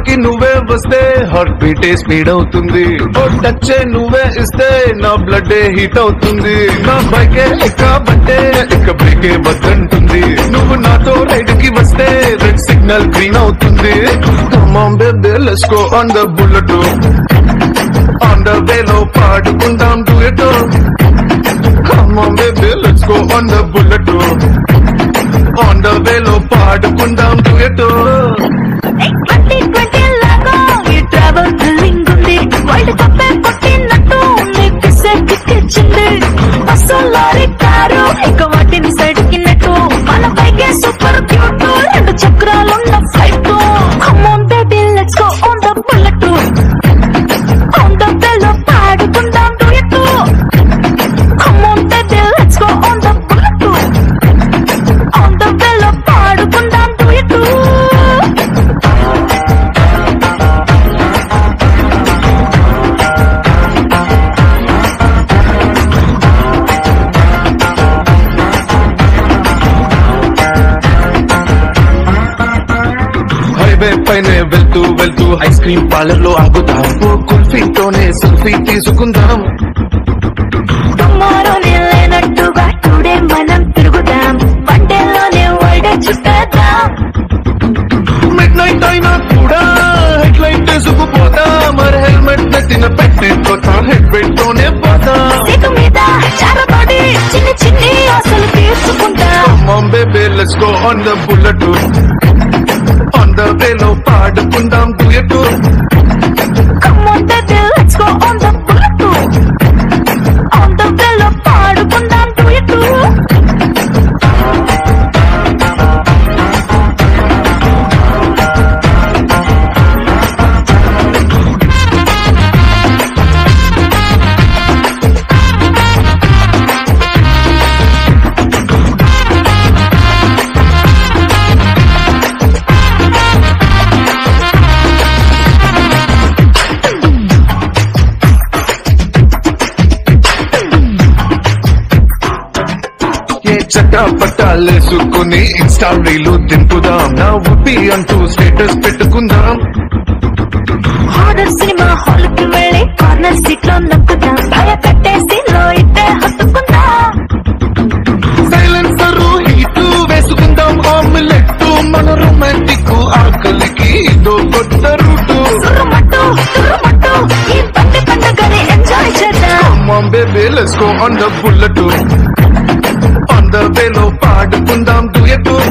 కి నువ్వే వస్తే హార్ట్ బీటే స్పీడ్ అవుతుంది ఓ టచ్ నువ్వే ఇస్తే నా బ్లడ్ హీట్ అవుతుంది నా బైకే ఎక్కబట్టే ఇక బ్రేకే వద్దంటుంది నువ్వు నాతో రైడ్ కి వస్తే రెడ్ సిగ్నల్ గ్రీన్ అవుతుంది come on baby let's go on the bullet on the వేలో పాడుకుందాం duet come on baby let's go on the bullet on the వేలో పాడుకుందాం డూయట్ ట్వంటీ ట్వంటీ లాగా ఈ ట్రావెల్ థ్రిల్లింగ్ ఉంది వరల్డ్ కప్ కొట్టినట్టు నీకు సెట్టిచ్చింది బస్సు లారీ కారు ఇక వాటిని సైడ్ కిన్నట్టు మన బైకే సూపర్ క్యూట్ రెండు చక్రాలున్న flight come on baby let's go on the bullet on the బెల్లో పాడుకుందాం duet come on baby let's go on the bullet on the బెల్లో పాడుకుందాం డూయట్ హైవే పైనే వెళ్తూ వెళ్తూ ఐస్ క్రీమ్ పార్లర్ లో ఆగుదాం ఓ కుల్ఫీతోనే సెల్ఫీ తీసుకుందాం టుమారోనే లేనట్టుగా టుడే మనం తిరుగుదాం వన్డేలోనే వరల్డ్ చుట్టేద్దాం మిడ్ నైట్ అయినా కూడా హెడ్ లైట్ తీసుకుపోతా మరి హెల్మెట్ నెత్తిన పెట్టేపోతా హెడ్ పెట్టుతోనే పోతా సీటు మీద చారబడి చిన్ని చిన్ని ఆశలు తీర్చుకుంటాం Come on baby let's go on the bullet on the వేలో పాడుకుందాం duet Come on baby let's go on the bullet on the bell పాడుకుందాం duet ఏ చట్టా పట్టాలేసుకుని ఇన్స్టా రీలు దింపుదాం నా ఉప్పి అంటూ స్టేటస్ పెట్టుకుందాం హారర్ సినిమా హాల్ కి వెళ్ళి కార్నర్ సీట్ లో నొక్కుదాం భయ కట్టేసి లో ఇట్టే హత్తుకుందాం సైలెన్సర్ హీట్ వేసుకుందాం ఆమ్లెట్ మన రొమాంటిక్ ఆకలికి ఇదో కొత్త రూటు తుర్రుమట్టు తుర్రుమట్టు ఈ బండి పండుగని ఎంజాయ్ చేద్దాం Come on baby let's go on the bullet on the వేలో పాడుకుందాం duet